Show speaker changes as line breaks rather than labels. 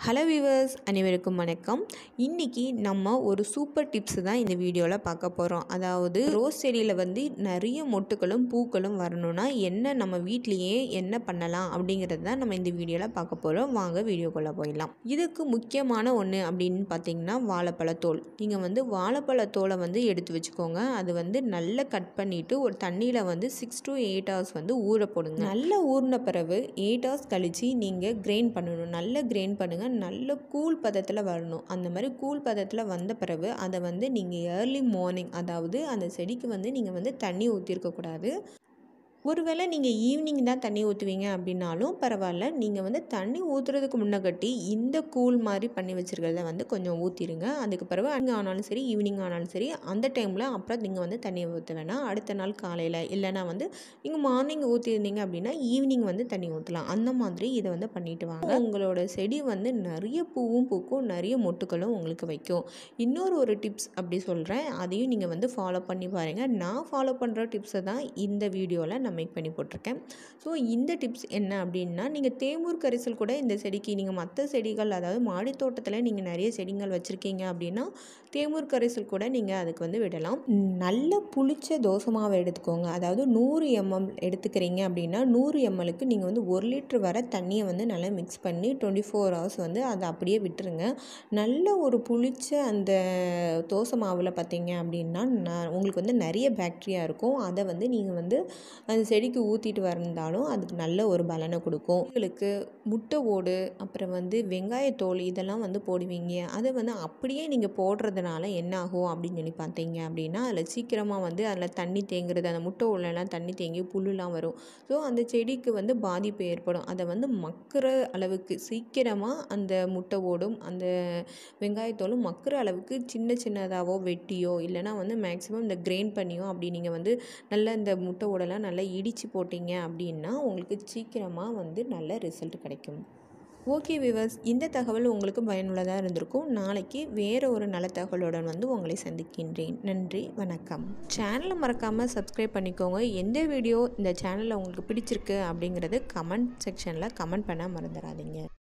hello viewers அனைவருக்கும் வணக்கம் இன்றைக்கி நம்ம ஒரு சூப்பர் டிப்ஸ் தான் இந்த வீடியோவில் பார்க்க போகிறோம் அதாவது ரோஸ் செடியில் வந்து நிறைய மொட்டுகளும் பூக்களும் வரணும்னா என்ன நம்ம வீட்லேயே என்ன பண்ணலாம் அப்படிங்கிறது தான் நம்ம இந்த வீடியோவில் பார்க்க போகிறோம் வாங்க வீடியோக்குள்ளே போயிடலாம் இதுக்கு முக்கியமான ஒன்று அப்படின்னு பார்த்தீங்கன்னா வாழைப்பழத்தோல் நீங்கள் வந்து வாழைப்பழத்தோலை வந்து எடுத்து வச்சுக்கோங்க அது வந்து நல்லா கட் பண்ணிவிட்டு ஒரு தண்ணியில் வந்து சிக்ஸ் to எயிட் ஹவர்ஸ் வந்து ஊற போடுங்க நல்லா ஊறின பிறகு எயிட் ஹவர்ஸ் கழித்து நீங்கள் கிரைண்ட் பண்ணணும் நல்லா கிரைண்ட் பண்ணுங்கள் நல்ல கூல் பதத்தில் வரணும் அந்த மாதிரி கூல் பதத்தில் வந்த பிறகு அதை வந்து நீங்கள் ஏர்லி மார்னிங் அதாவது அந்த செடிக்கு வந்து நீங்கள் வந்து தண்ணி ஊற்றிருக்கக்கூடாது ஒருவேளை நீங்கள் ஈவினிங் தான் தண்ணி ஊற்றுவீங்க அப்படின்னாலும் பரவாயில்ல நீங்கள் வந்து தண்ணி ஊற்றுறதுக்கு முன்னகட்டி இந்த கூழ் மாதிரி பண்ணி வச்சுருக்கிறத வந்து கொஞ்சம் ஊற்றிடுங்க அதுக்கு பிறகு அங்கே ஆனாலும் சரி ஈவினிங் ஆனாலும் சரி அந்த டைமில் அப்புறம் நீங்கள் வந்து தண்ணியை ஊற்ற வேணாம் அடுத்த நாள் காலையில் இல்லைனா வந்து நீங்கள் மார்னிங் ஊற்றிருந்தீங்க அப்படின்னா ஈவினிங் வந்து தண்ணி ஊற்றலாம் அந்த மாதிரி இதை வந்து பண்ணிட்டு வாங்க உங்களோட செடி வந்து நிறைய பூவும் பூக்கும் நிறைய மொட்டுகளும் உங்களுக்கு வைக்கும் இன்னொரு ஒரு டிப்ஸ் அப்படி சொல்கிறேன் அதையும் நீங்கள் வந்து ஃபாலோ பண்ணி பாருங்கள் நான் ஃபாலோ பண்ணுற டிப்ஸை தான் இந்த வீடியோவில் நான் மேக் பண்ணி போட்டிருக்கேன் ஸோ இந்த டிப்ஸ் என்ன அப்படின்னா நீங்கள் தேமூர் கரிசல் கூட இந்த செடிக்கு நீங்கள் மற்ற செடிகள் அதாவது மாடி தோட்டத்தில் நீங்கள் நிறைய செடிகள் வச்சுருக்கீங்க அப்படின்னா தேமூர் கரிசல் கூட நீங்கள் அதுக்கு வந்து விடலாம் நல்ல புளிச்ச தோசை மாவை எடுத்துக்கோங்க அதாவது நூறு எம்எல் எடுத்துக்கிறீங்க அப்படின்னா நூறு எம்எல்க்கு நீங்கள் வந்து ஒரு லிட்டர் வர தண்ணியை வந்து நல்லா மிக்ஸ் பண்ணி டுவெண்ட்டி ஃபோர் ஹவர்ஸ் வந்து அதை அப்படியே விட்டுருங்க நல்ல ஒரு புளிச்ச அந்த தோசை மாவில் பார்த்தீங்க அப்படின்னா நான் உங்களுக்கு வந்து நிறைய பாக்டீரியா இருக்கும் அதை வந்து நீங்கள் வந்து அந்த செடிக்கு ஊற்றிட்டு வந்தாலும் அதுக்கு நல்ல ஒரு பலனை கொடுக்கும் உங்களுக்கு முட்டை ஓடு அப்புறம் வந்து வெங்காயத்தோல் இதெல்லாம் வந்து போடுவீங்க அதை வந்து அப்படியே நீங்கள் போடுறதுனால என்ன ஆகும் அப்படின்னு சொல்லி பார்த்தீங்க அப்படின்னா அதில் சீக்கிரமாக வந்து அதில் தண்ணி தேங்குறது அந்த முட்டை ஓடலாம் தண்ணி தேங்கி புல்லுலாம் வரும் ஸோ அந்த செடிக்கு வந்து பாதிப்பு ஏற்படும் அதை வந்து மக்கிற அளவுக்கு சீக்கிரமாக அந்த முட்டை ஓடும் அந்த வெங்காயத்தோலும் மக்கிற அளவுக்கு சின்ன சின்னதாகவோ வெட்டியோ இல்லைனா வந்து மேக்ஸிமம் இந்த கிரைண்ட் பண்ணியோ அப்படி நீங்கள் வந்து நல்ல இந்த முட்டை ஓடெல்லாம் நல்லா இடித்து போட்டிங்க அப்படின்னா உங்களுக்கு சீக்கிரமாக வந்து நல்ல ரிசல்ட் கிடைக்கும் ஓகே விவர்ஸ் இந்த தகவல் உங்களுக்கு பயனுள்ளதாக இருந்திருக்கும் நாளைக்கு வேறு ஒரு நல்ல தகவலுடன் வந்து உங்களை சந்திக்கின்றேன் நன்றி வணக்கம் சேனலை மறக்காமல் சப்ஸ்கிரைப் பண்ணிக்கோங்க எந்த வீடியோ இந்த சேனலில் உங்களுக்கு பிடிச்சிருக்கு அப்படிங்கிறது கமெண்ட் செக்ஷனில் கமெண்ட் பண்ண மறந்துடாதீங்க